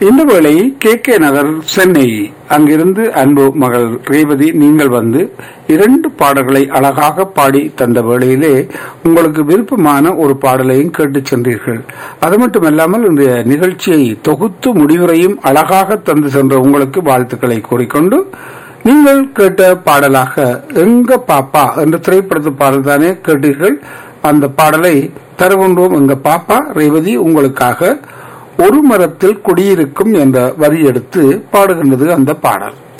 இந்த வேளை K K நகர் சென்னை அங்கிருந்து அன்பு மகள் ரேவதி நீங்கள் வந்து இரண்டு பாடல்களை அழகாக பாடி தந்த வேளையிலே உங்களுக்கு விருப்பமான ஒரு பாடலையும் கேட்டுச் சென்றீர்கள் அது மட்டுமல்லாமல் இன்றைய நிகழ்ச்சியை தொகுத்து முடிவுரையும் அழகாக தந்து சென்ற உங்களுக்கு வாழ்த்துக்களை கூறிக்கொண்டு நீங்கள் கேட்ட பாடலாக எங்க பாப்பா என்ற திரைப்படத்து பாடல் தானே கேட்டீர்கள் அந்த பாடலை தருகின்றோம் எங்க பாப்பா ரேவதி உங்களுக்காக ஒரு மரத்தில் குடியிருக்கும் என்ற வரி எடுத்து பாடுகின்றது அந்த பாடல்